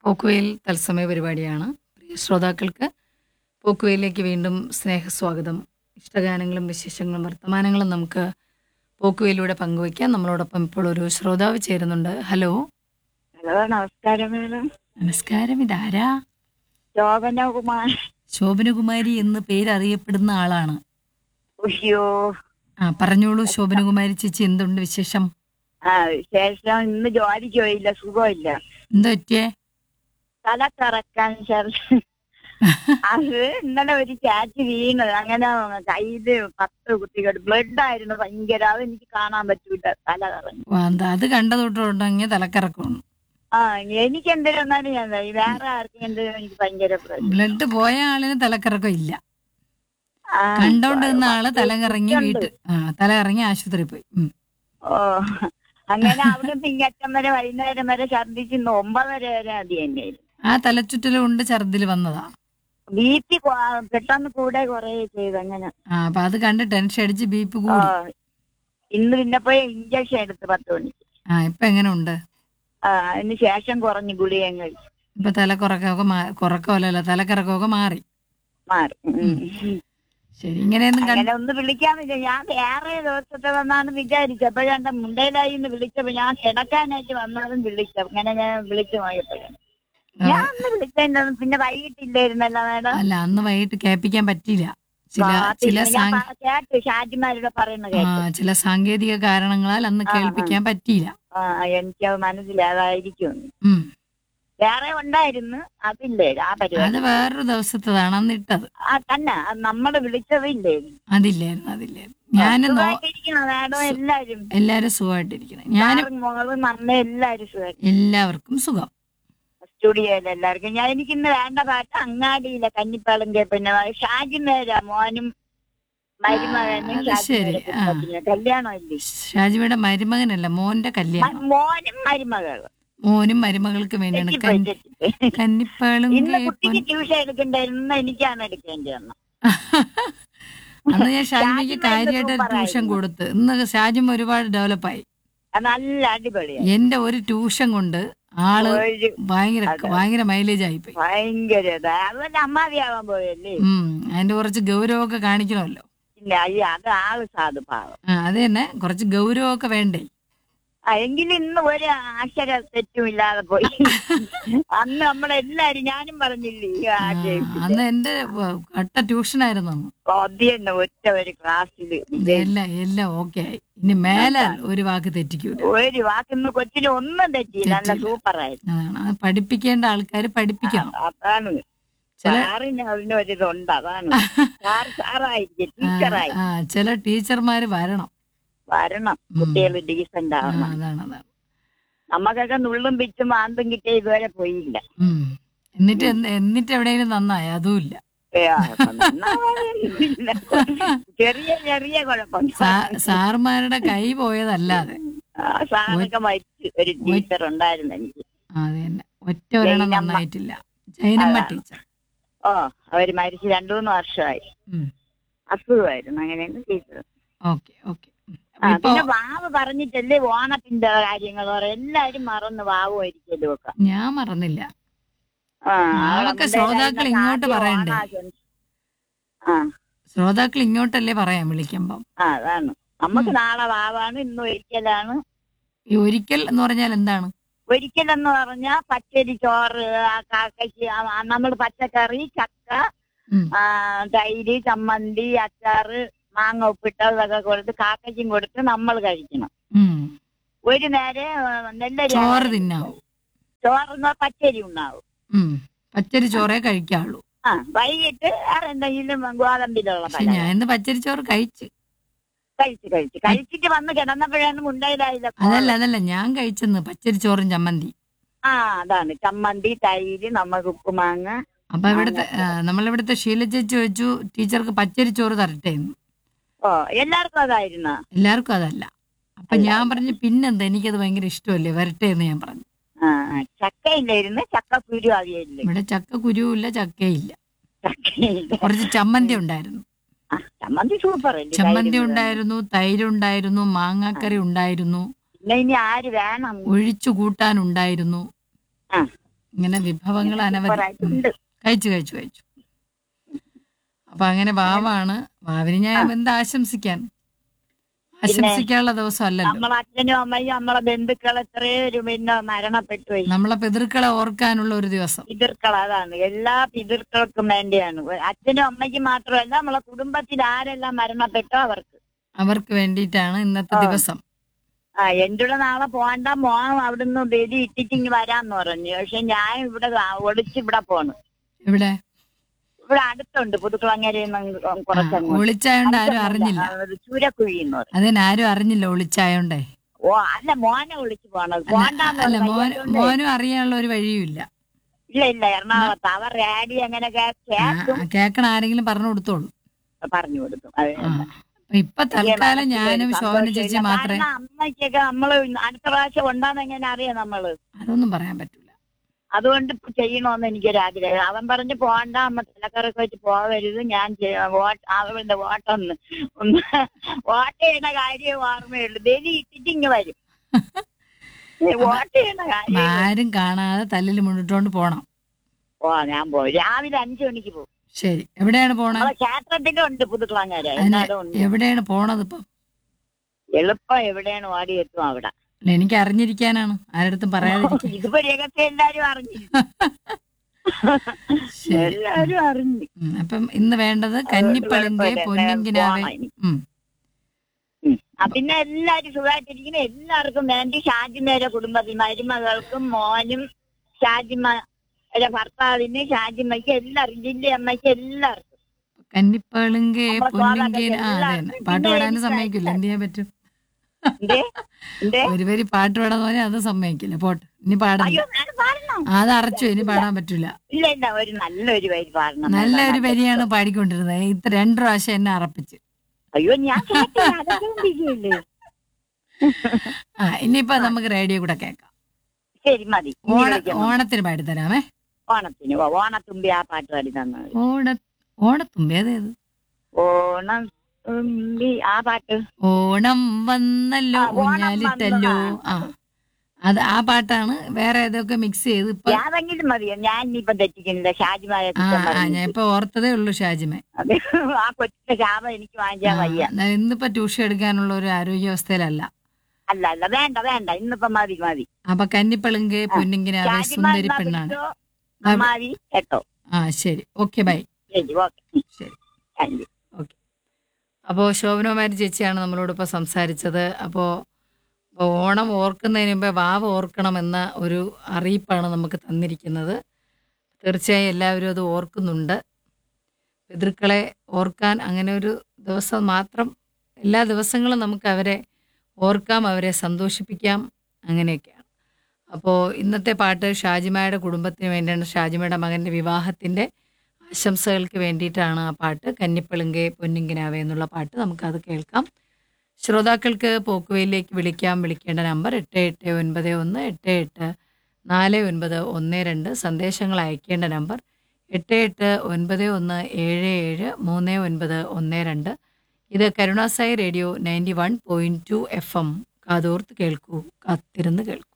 പോക്കുവെയിൽ തത്സമയ പരിപാടിയാണ് പ്രിയ ശ്രോതാക്കൾക്ക് പോക്കുവെയിലേക്ക് വീണ്ടും സ്നേഹസ്വാഗതം ഇഷ്ടഗാനങ്ങളും വിശേഷങ്ങളും വർത്തമാനങ്ങളും നമുക്ക് പോക്കുവെയിലൂടെ പങ്കുവയ്ക്കാം നമ്മളോടൊപ്പം ഇപ്പോൾ ഒരു ശ്രോതാവ് ചേരുന്നുണ്ട് ഹലോ ഹലോ നമസ്കാരം മേഡം നമസ്കാരം ഇതാരാ ശോഭനകുമാർ ശോഭനകുമാരി എന്ന് പേരറിയപ്പെടുന്ന ആളാണ് അയ്യോ ആ പറഞ്ഞോളൂ ശോഭനകുമാരി ചേച്ചി എന്തുണ്ട് വിശേഷം ആ ശേഷം ഇന്ന് ജോലിക്ക് പോയില്ല സുഖമില്ല എന്താ പറ്റിയേ തല കറക്കാൻ ശേഷം അത് ഇന്നലെ ഒരു ചാറ്റ് വീണത് അങ്ങനെ കയ്യില് പത്ത് കുട്ടികൾ ബ്ലഡ് ആയിരുന്നു ഭയങ്കര അത് എനിക്ക് കാണാൻ പറ്റൂല തല കറങ്ങി ആ, എന്താ അത് കണ്ട തൊട്ടുണ്ടെങ്കിൽ തലക്കറക്കണം ആ എനിക്ക് എന്തെങ്കിലും വന്നാലും ഞാൻ പറയും. വേറെ ആർക്കും എന്തെങ്കിലും എനിക്ക് ഭയങ്കര പ്രശ്നം ബ്ലഡ് പോയ ആളിന് തലക്കറക്കം ഇല്ല ആ, കണ്ടോണ്ടിരുന്ന ആള് തലകറങ്ങി ഉണ്ട്. വീട്ട് ആ തലകറങ്ങി ആശുപത്രി പോയി ഉം. ഓ അങ്ങനെ അവിടെ തിങ്ങറ്റം വരെ വൈകുന്നേരം വരെ ഛർദിച്ച് ഇന്ന് ഒമ്പതര വരെ അത് തന്നെയായിരുന്നു ആ തലച്ചുറ്റൽ കൊണ്ട് ഛർദിൽ വന്നതാ ബി പി പെട്ടെന്ന് കൂടെ കുറെ ചെയ്തു അങ്ങനെ ആ അപ്പൊ അത് കണ്ട് ടെൻഷൻ അടിച്ച് ബി പി ആ, കൂടി ഇന്ന് പിന്നെ പോയി ഇഞ്ചക്ഷൻ എടുത്ത് പത്ത് മണിക്ക് ആ ഇപ്പൊ എങ്ങനെ ഉണ്ട് ആ അതിന് ശേഷം കുറഞ്ഞു ഗുളികയും കഴിച്ചു ഇപ്പൊ തല കുറക്കമൊക്കെ മാ- കുറക്കമല്ലല്ലോ തലക്കറക്കമൊക്കെ മാറി മാറി ഉം. ശരി ഇങ്ങനെയൊന്നും കണ്ട് അങ്ങനെ ഒന്ന് വിളിക്കാൻ വിചാ ഞാൻ വേറെ ദിവസത്തെ വന്നാണ് വിചാരിച്ചത് അപ്പോഴാണ് മുണ്ടയിലായി എന്ന് വിളിച്ചപ്പോ ഞാൻ കിടക്കാനായിട്ട് വന്നതും വിളിച്ചു അങ്ങനെ ഞാൻ വിളിച്ചു പോയപ്പോഴാണ് ആ, ഞാൻ അന്ന് വിളിച്ചതിന്റെ പിന്നെ വൈകിട്ടില്ലായിരുന്നല്ലോ മേഡം അല്ല അന്ന് വൈകിട്ട് കേൾപ്പിക്കാൻ പറ്റിയില്ല ചില ചില ഞാൻ സാങ്കേ- പ- കേട്ടു ഷാജിമാരുടെ പറയുന്ന ആ കേട്ടു ചില സാങ്കേതിക കാരണങ്ങളാൽ അന്ന് ആ, ആ. കേൾപ്പിക്കാൻ പറ്റിയില്ല ആ എനിക്ക് മനസ്സിലാതായിരിക്കും ഉം വേറെ ഉണ്ടായിരുന്നു അതില്ലേ ആ അത് പരിപാടി വേറൊരു ദിവസത്തതാണ് അന്ന് ഇട്ടത് ആ തന്നെ അത് നമ്മള് വിളിച്ചതില്ലേ അതില്ലായിരുന്നു അതില്ലായിരുന്നു ഞാൻ നോ സുഖമായിട്ടിരിക്കണം മേഡം എല്ലാരും എല്ലാരും സുഖമായിട്ടിരിക്കണം ഞാനും സാറും മോളും അമ്മ എല്ലാരും സുഖം എല്ലാവർക്കും സുഖം സ്റ്റുഡിയോയിൽ എല്ലാവർക്കും ഞാൻ എനിക്ക് ഇന്ന് വേണ്ട പാട്ട് അങ്ങാടിയിലെ കന്നിപ്പാളം പിന്നെ ഷാജി മേര മോനും മരുമകനും അത് ഷാജി ശരി, മേര ആ. കുടുംബത്തിന് കല്യാണം ഇല്ലേ ഷാജിയുടെ മരുമകനല്ല മോന്റെ കല്യാണം മോനും മരുമകളും മോനും മരുമകൾക്ക് വേണ്ടിയാണ് തെറ്റിപ്പോയി, കന്നി- തെറ്റിപ്പോയി. കന്നിപ്പാളും ഇന്ന് കേപ്പൻ കുട്ടിക്ക് ട്യൂഷൻ എടുക്കണ്ടായിരുന്നു എനിക്കാണ് എടുക്കേണ്ടി വന്നത് അന്ന് ഞാൻ ഷാജിമയ്ക്ക് ഷാജിമ കാര്യമായിട്ട് ഇന്ന് ട്യൂഷൻ സൂപ്പറായിരുന്നു. കൊടുത്ത് ഇന്ന് ഷാജിമ ഒരുപാട് ഡെവലപ്പായി അത് നല്ല അടിപൊളിയായി എന്റെ ഒരു ട്യൂഷൻ കൊണ്ട് ആള് ഒരു ഭയങ്കര അതെ. ഭയങ്കര മൈലേജ് ആയിപ്പോയി ഭയങ്കര ഇതാ. അതുപോലെ അമ്മാവിയാവാൻ പോയല്ലേ ഉം അതിന്റെ കുറച്ച് ഗൗരവമൊക്കെ കാണിക്കണമല്ലോ ഇല്ല അയ്യോ അത് ആള് സാധു പാവം ആ അത് തന്നെ കുറച്ച് ഗൗരവമൊക്കെ വേണ്ടേ ആ, എങ്കിലും ഇന്ന് ഒരു അക്ഷര തെറ്റും ഇല്ലാതെ പോയി അന്ന് നമ്മളെല്ലാരും ഞാനും പറഞ്ഞില്ലേ ഈ ആ, ആശയം അന്ന് എന്റെ വ- കട്ട ട്യൂഷനായിരുന്നു അന്ന് കൊതിയുണ്ട് ഒറ്റ ഒരു ക്ലാസ്സിൽ എല്ലാം എല്ലാം ഓക്കെ ആയി ഇനി മേലാൽ ഒരു വാക്ക് തെറ്റിക്കൂല ഒരു വാക്കിന്ന് കൊച്ചിന് ഒന്നും തെറ്റിയില്ല നല്ല തെറ്റിയില്ല. സൂപ്പറായിരുന്നു അതാണ് അത് പഠിപ്പിക്കേണ്ട ആൾക്കാർ പഠിപ്പിക്കണം അതാണ് ചില- സാറിന് അതിനൊരിതുണ്ട് അതാണ് സാർ സാറായിരിക്കും ആ, ടീച്ചറായി ആ ചില ടീച്ചർമാര് വരണം വരണം ഉം. കുട്ടികൾ ഡീസന്റ് ആ, ആവണം അതാണ് അതാണ് നമുക്കൊക്കെ നുള്ളും പിച്ചും മാന്തും കിട്ടിയ ഇതുവരെ പോയില്ല ഉം. എന്നിട്ട് എന്ത്- എന്നിട്ട് എവിടെയെങ്കിലും നന്നായി അതും ഇല്ല ഏ, ആ, നന്നാവാനൊന്നുമില്ല. ചെറിയ ചെറിയ കുഴപ്പം സാ- സാറുമാരുടെ കൈ പോയതല്ലാതെ ആ സാറൊക്കെ മരിച്ചു ഒരു ടീച്ചർ ഉണ്ടായിരുന്നു എനിക്ക് ആ, അത് തന്നെ ഒറ്റ ഒരെണ്ണം ജൈനമ്മ. നന്നായിട്ടില്ല ജൈനമ്മ അതാണ്. ടീച്ചർ ഓ അവര് മരിച്ച് രണ്ടു മൂന്ന് വർഷമായി ഉം. അസുഖമായിരുന്നു അങ്ങനെയാണ് ടീച്ചർ ഓക്കെ ഓക്കെ ഉം. ആ ഇപ്പൊ പിന്നെ വാവ് പറഞ്ഞിട്ടല്ലേ ഓണത്തിന്റെ കാര്യങ്ങൾ പറയും എല്ലാരും മറന്ന് വാവ് ഒരിക്കലും ഒക്കെ ഞാൻ മറന്നില്ല ആ വാവൊക്കെ അവിടെ ശ്രോതാക്കൾ ആദ്യം ഇങ്ങോട്ട് പറയണ്ടേ? ഓണാഘോഷം. ആ ശ്രോതാക്കൾ ഇങ്ങോട്ടല്ലേ പറയാം വിളിക്കുമ്പം ആ അതാണ് നമുക്ക് നാളെ വാവാണ് ഇന്ന് ഒരിക്കലാണ് ഈ ഒരിക്കൽ എന്ന് പറഞ്ഞാൽ എന്താണ് ഒരിക്കലെന്ന് പറഞ്ഞാൽ പച്ചരി ചോറ് ആ കാക്കയ്ക്ക് നമ്മൾ പച്ചക്കറി ചക്ക ഉം. ആ, തൈര് ചമ്മന്തി അച്ചാറ് മാങ്ങ ഉപ്പിട്ടതൊക്കെ കൊടുത്ത് കാക്കയ്ക്കും കൊടുത്ത് നമ്മൾ കഴിക്കണം ഉം. ഒരു നേരം നെല്ലരി ചോറ് തിന്നാവൂ ചോറുന്ന പച്ചരി ഉണ്ടാവും ഉം. പച്ചരി ചോറേ കഴിക്കാവുള്ളൂ ആ വൈകിട്ട് വേറെ എന്തെങ്കിലും ഗോതമ്പിലുള്ള പക്ഷെ ഞാൻ ഇന്ന് പച്ചരി ചോറ് കഴിച്ച് കഴിച്ച് കഴിച്ച് കഴിച്ചിട്ട് വന്ന് കിടന്നപ്പോഴാണ് മുണ്ടയിലായില്ല അതല്ല അതല്ല ഞാൻ കഴിച്ചെന്ന് പച്ചരി ചോറും ചമ്മന്തി ആ അതാണ് ചമ്മന്തി തൈര് നമുക്ക് ഉപ്പുമാങ്ങ അപ്പൊ ഇവിടുത്തെ ആ, നമ്മളിവിടുത്തെ ശീല ചേച്ചി വെച്ചു ടീച്ചർക്ക് പച്ചരി ചോറ് തരട്ടെ എന്ന് ഓ എല്ലാവർക്കും അതായിരുന്ന എല്ലാവർക്കും അതല്ല അപ്പൊ ഞാൻ പറഞ്ഞു പിന്നെന്താ എനിക്കത് ഭയങ്കര ഇഷ്ടമല്ലേ വരട്ടെ എന്ന് ഞാൻ പറഞ്ഞു ആ ചക്കയില്ലായിരുന്നു ചക്ക കുരു അവിയയില്ല ഇവിടെ ചക്ക കുരുവില്ല ചക്കയില്ല ചക്കയില്ല കുറച്ച് ചമ്മന്തി ഉണ്ടായിരുന്നു ആ, ചമ്മന്തി സൂപ്പർ അല്ലേ ചമ്മന്തി തൈര് ഉണ്ടായിരുന്നു തൈര് ഉണ്ടായിരുന്നു മാങ്ങാക്കറി ഉണ്ടായിരുന്നു പിന്നെ ഇനി ആര് വേണം ഒഴിച്ചു കൂട്ടാൻ ഉണ്ടായിരുന്നു ആ ഇങ്ങനെ വിഭവങ്ങൾ അനവധി ഉം. സൂപ്പറായിട്ടുണ്ട് കഴിച്ചു കഴിച്ചു കഴിച്ചു അപ്പൊ അങ്ങനെ വാവാണ് വാവിന് ഞാൻ എന്ത് ആശംസിക്കാൻ ആശംസിക്കാനുള്ള ദിവസം അല്ലല്ലോ നമ്മളെ അച്ഛനും അമ്മയും നമ്മളെ ബന്ധുക്കൾ എത്രയോ ഒരു പിന്നെ മരണപ്പെട്ടു പോയി നമ്മളെ പിതൃക്കളെ ഓർക്കാനുള്ള ഒരു ദിവസം പിതൃക്കൾ അതാണ് എല്ലാ പിതൃക്കൾക്കും വേണ്ടിയാണ് അച്ഛനും അമ്മയ്ക്കും മാത്രമല്ല നമ്മളെ കുടുംബത്തിൽ ആരെല്ലാം മരണപ്പെട്ടോ അവർക്ക് അവർക്ക് വേണ്ടിയിട്ടാണ് ഇന്നത്തെ ആ. ദിവസം ആ എന്റെ കൂടെ നാളെ പോകണ്ട മോൻ അവിടുന്ന് ബലി ഇട്ടിട്ട് ഇങ്ങ് വരാന്ന് പറഞ്ഞു പക്ഷെ ഞാൻ ഇവിടെ ഒളിച്ച് ഇവിടെ പോണ് ഇവിടെ ഇവിടെ അടുത്തുണ്ട് പുതുക്കുളങ്ങര കുറച്ചങ്ങ് ഒളിച്ചായോണ്ട് ആരും അറിഞ്ഞില്ല ചൂരക്കുഴി എന്ന് പറയും അതിന് ആരും അറിഞ്ഞില്ല ഒളിച്ചായോണ്ടേ ഓ അല്ല മോനെ വിളിച്ചു പോണത് അല്ല പോണ്ടാന്ന് അല്ല, പറഞ്ഞു. മോൻ അതുകൊണ്ട് മോനും അറിയാനുള്ള ഒരു വഴിയുമില്ല ഇല്ല ഇല്ല എറണാകുളത്ത് അവർ റേഡി അങ്ങനെ കേ- ആ, കേൾക്കും കേക്കണ ആരെങ്കിലും പറഞ്ഞു കൊടുത്തോളൂ പറഞ്ഞു കൊടുക്കും അത് ആ അപ്പൊ ഇപ്പൊ തൽക്കാലം ഞാനും ശോഭന ചേച്ചി മാത്രമേ കാരണം അമ്മയ്ക്കൊക്കെ നമ്മള് അടുത്ത പ്രാവശ്യം ഉണ്ടാന്ന് എങ്ങനെ അറിയാം നമ്മള് അതൊന്നും പറയാൻ പറ്റൂല അതുകൊണ്ട് ഇപ്പൊ ചെയ്യണമെന്ന് എനിക്കൊരാഗ്രഹം അവൻ പറഞ്ഞു പോണ്ട അമ്മ തിലക്കറൊക്കെ വെച്ച് പോവരുത് ഞാൻ ചെയ്യ- വോട്ട് അവന്റെ വോട്ടൊന്ന് ഒന്ന് വോട്ട് ചെയ്യണ കാര്യം ഓർമ്മയുള്ളൂ ബലി ഇട്ടിട്ട് ഇങ്ങ് വരും വോട്ട് ചെയ്യണ കാര്യം ആരും കാണാതെ തല്ലിൽ മുന്നിട്ടോണ്ട് പോണം ഓ ഞാൻ പോകും രാവിലെ അഞ്ചു മണിക്ക് പോകും ശരി എവിടെയാണ് പോണേ നമ്മളെ ക്ഷേത്രത്തിലും ഉണ്ട് പുതുക്കുളങ്ങര അതിന് എന്നാലും ഉണ്ട് എവിടെയാണ് പോണത് ഇപ്പൊ എളുപ്പം എവിടെയാണ് ഓടി എത്തും അവിടെ അല്ല, എനിക്ക് അറിഞ്ഞിരിക്കാനാണ് ആരടുത്തും പറയാതിരിക്കാൻ ഇതിപ്പോ രഹസ്യം എല്ലാരും അറിഞ്ഞു ശരി എല്ലാരും അറിഞ്ഞു ഉം, അപ്പം ഇന്ന് വേണ്ടത് കന്നിപ്പളിങ്കെ കുഴപ്പമില്ല. പൊന്നിങ്കിനാവേ പോണം ഇനി. ഉം ഉം. ആ, പിന്നെ എല്ലാരും സുഖമായിട്ടിരിക്കുന്ന എല്ലാവർക്കും വേണ്ടി ഷാജിമേരെ കുടുംബത്തിൽ മരുമകൾക്കും മോനും ഷാജിമ അല്ല ഭർത്താവിന് ഷാജിമയ്ക്ക് എല്ലാവർക്കും ജില്ല അമ്മയ്ക്ക് എല്ലാവർക്കും കന്നിപ്പളിങ്കെ നമ്മളെ പൊന്നിങ്കെ സ്വാഗതം ആ അതെ എല്ലാവർക്കും. പാട്ട് പിന്നെ പാടാനും എനിക്ക് സമ്മതിക്കില്ല എന്ത് ചെയ്യാൻ പറ്റും എന്തേ എന്തേ ഒരു വരി പാട്ട് പാടാന്ന് പറഞ്ഞാൽ അത് സമ്മതിക്കില്ല പോട്ടെ ഇനി പാടില്ല അയ്യോ ഞാൻ പാടണം അത് അറച്ചു ഇനി പാടാൻ പറ്റൂല ഇല്ല ഇല്ല ഒരു നല്ലൊരു വരി പാടണം നല്ലൊരു വരിയാണ് പാടിക്കൊണ്ടിരുന്നത് ഇത്ര രണ്ടു പ്രാവശ്യം എന്നെ അറപ്പിച്ച് അയ്യോ ഞാൻ കേട്ടില്ല അതൊക്കെ കൊണ്ടിരിക്കുകയല്ലേ. ആ ഇനിയിപ്പോ നമുക്ക് റേഡിയോ കൂടെ കേൾക്കാം ശരി മതി ഇനി ഓണ വിളിക്കണം. ഓണത്തിന് പാടിത്തരാമേ ഓണത്തിന് ഓ, ഓണത്തുമ്പി ആ പാട്ട് പാടി തന്നത് ഓണ ഓണത്തുമ്പി അതേത് ഓണം തുമ്പി ആ പാട്ട് ഓണം വന്നല്ലോ ആ, ഓണം ഊഞ്ഞാലിട്ടല്ലോ വന്നതാ. ആ അത് ആ പാട്ടാണ് വേറെ ഏതൊക്കെ മിക്സ് ചെയ്ത് ഇപ്പൊ യാതെങ്കിലും മതിയോ ഞാൻ ഇനിയിപ്പം തെറ്റിക്കുന്നില്ല ഷാജിമായ ആ ആ ഞാൻ ഇപ്പൊ ഓർത്തതേ ഉള്ളൂ ഷാജിമെ അത് ആ കൊച്ചിന്റെ ശാപം എനിക്ക് വാങ്ങിക്കാൻ ആ, വയ്യ ഞാൻ ഇന്നിപ്പോ ട്യൂഷൻ എടുക്കാനുള്ള ഒരു ആരോഗ്യാവസ്ഥയിലല്ല അല്ല അല്ല വേണ്ട വേണ്ട ഇന്നിപ്പം മതി മതി അപ്പൊ കന്നിപ്പളുങ്കെ പൊന്നിങ്കിനാവേ ഷാജിമ സുന്ദരി എന്നാ പെണ്ണാണ് വിളിച്ചോ, അമ്മാവി കേട്ടോ ആ ശരി ഓക്കെ ബൈ ശരി ഓക്കെ ശരി താങ്ക് യു അപ്പോൾ ശോഭനകുമാരി ചേച്ചിയാണ് നമ്മളോടൊപ്പം സംസാരിച്ചത് അപ്പോൾ ഓണം ഓർക്കുന്നതിന് മുമ്പേ വാവ് ഓർക്കണമെന്ന ഒരു അറിയിപ്പാണ് നമുക്ക് തന്നിരിക്കുന്നത് തീർച്ചയായും എല്ലാവരും അത് ഓർക്കുന്നുണ്ട് പിതൃക്കളെ ഓർക്കാൻ അങ്ങനെ ഒരു ദിവസം മാത്രം എല്ലാ ദിവസങ്ങളും നമുക്ക് അവരെ ഓർക്കാം അവരെ സന്തോഷിപ്പിക്കാം അങ്ങനെയൊക്കെയാണ് അപ്പോൾ ഇന്നത്തെ പാട്ട് ഷാജിമയുടെ കുടുംബത്തിന് വേണ്ടിയാണ് ഷാജിമയുടെ മകൻ്റെ വിവാഹത്തിൻ്റെ ആശംസകൾക്ക് വേണ്ടിയിട്ടാണ് ആ പാട്ട് കന്നിപ്പളുങ്കെ പൊന്നിങ്കിനാവേ എന്നുള്ള പാട്ട് നമുക്കത് കേൾക്കാം ശ്രോതാക്കൾക്ക് പോക്കുവയിലേക്ക് വിളിക്കാം വിളിക്കേണ്ട നമ്പർ എട്ട് എട്ട് ഒൻപത് ഒന്ന് എട്ട് എട്ട് നാല് ഒൻപത് ഒന്ന് രണ്ട് സന്ദേശങ്ങൾ അയക്കേണ്ട നമ്പർ എട്ട് എട്ട് ഒൻപത് ഒന്ന് ഏഴ് ഏഴ് മൂന്ന് ഒൻപത് ഒന്ന് രണ്ട് ഇത് Karunasai radio ninety one point two F M കാതോർത്ത് കേൾക്കൂ കാത്തിരുന്ന് കേൾക്കൂ